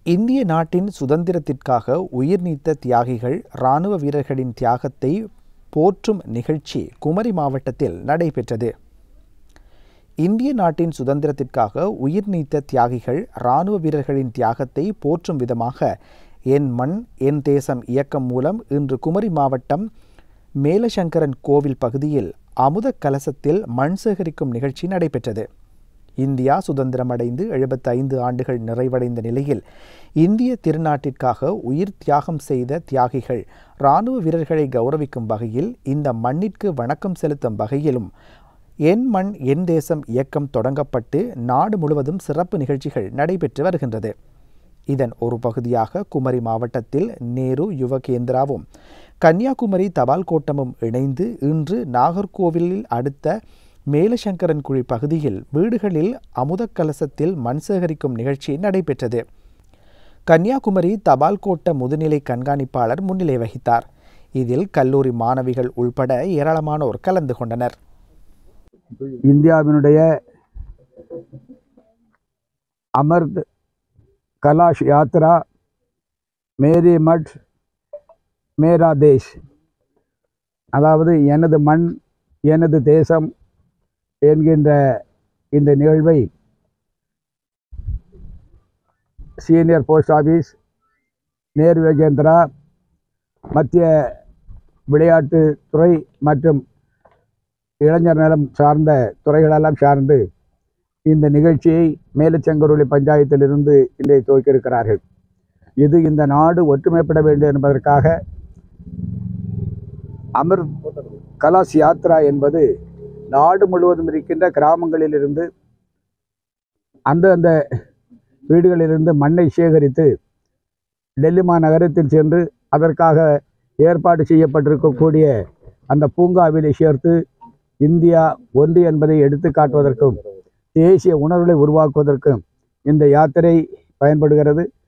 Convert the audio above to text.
இந்திய நாட்டின் சுதந்திரத்திற்காக உயிர் நீத்த தியாகிகள் இராணுவ வீரர்களின் தியாகத்தை போற்றும் நிகழ்ச்சி குமரி மாவட்டத்தில் நடைபெற்றது இந்திய நாட்டின் சுதந்திரத்திற்காக உயிர் நீத்த தியாகிகள் இராணுவ வீரர்களின் தியாகத்தை போற்றும் விதமாக என் மண் என் தேசம் இயக்கம் மூலம் இன்று குமரி மாவட்டம் மேலசங்கரன் கோவில் பகுதியில் அமுத கலசத்தில் மண் சேகரிக்கும் நிகழ்ச்சி நடைபெற்றது இந்தியா சுதந்திரமடைந்து எழுபத்தைந்து ஆண்டுகள் நிறைவடைந்த நிலையில் இந்திய திருநாட்டிற்காக உயிர் தியாகம் செய்த தியாகிகள் இராணுவ வீரர்களை கௌரவிக்கும் வகையில் இந்த மண்ணிற்கு வணக்கம் செலுத்தும் வகையிலும் என் மண் என் தேசம் இயக்கம் தொடங்கப்பட்டு நாடு முழுவதும் சிறப்பு நிகழ்ச்சிகள் நடைபெற்று வருகின்றது இதன் ஒரு பகுதியாக குமரி மாவட்டத்தில் நேரு யுவ கேந்திராவும் கன்னியாகுமரி தபால் கோட்டமும் இணைந்து இன்று நாகர்கோவிலில் அடுத்த மேலசங்கரன்குழி பகுதியில் வீடுகளில் அமுத கலசத்தில் மண் சேகரிக்கும் நிகழ்ச்சி நடைபெற்றது கன்னியாகுமரி தபால் கோட்ட முதுநிலை கண்காணிப்பாளர் முன்னிலை வகித்தார் இதில் கல்லூரி மாணவிகள் உள்பட ஏராளமானோர் கலந்து கொண்டனர் இந்தியாவினுடைய அமர்த் கலாஷ் யாத்ரா மேரி மட் மேரா தேஷ் அதாவது எனது மண் எனது தேசம் என்கின்ற இந்த நிகழ்வை senior post office Nehru Yogendra மத்திய விளையாட்டுத் துறை மற்றும் இளைஞர் நலம் சார்ந்த துறைகளெல்லாம் சார்ந்து இந்த நிகழ்ச்சியை மேலச்செங்கருளி பஞ்சாயத்திலிருந்து இன்றைய துவக்கியிருக்கிறார்கள் இது இந்த நாடு ஒற்றுமைப்பட வேண்டும் என்பதற்காக அமர் கலாஸ் யாத்ரா என்பது நாடு முழுவதும் இருக்கின்ற கிராமங்களிலிருந்து அந்தந்த வீடுகளிலிருந்து மண்ணை சேகரித்து டெல்லி மாநகரத்தில் சென்று அதற்காக ஏற்பாடு செய்யப்பட்டிருக்கக்கூடிய அந்த பூங்காவிலே சேர்த்து இந்தியா ஒன்று என்பதை எடுத்து காட்டுவதற்கும் தேசிய உணர்வுகளை உருவாக்குவதற்கும் இந்த யாத்திரை பயன்படுகிறது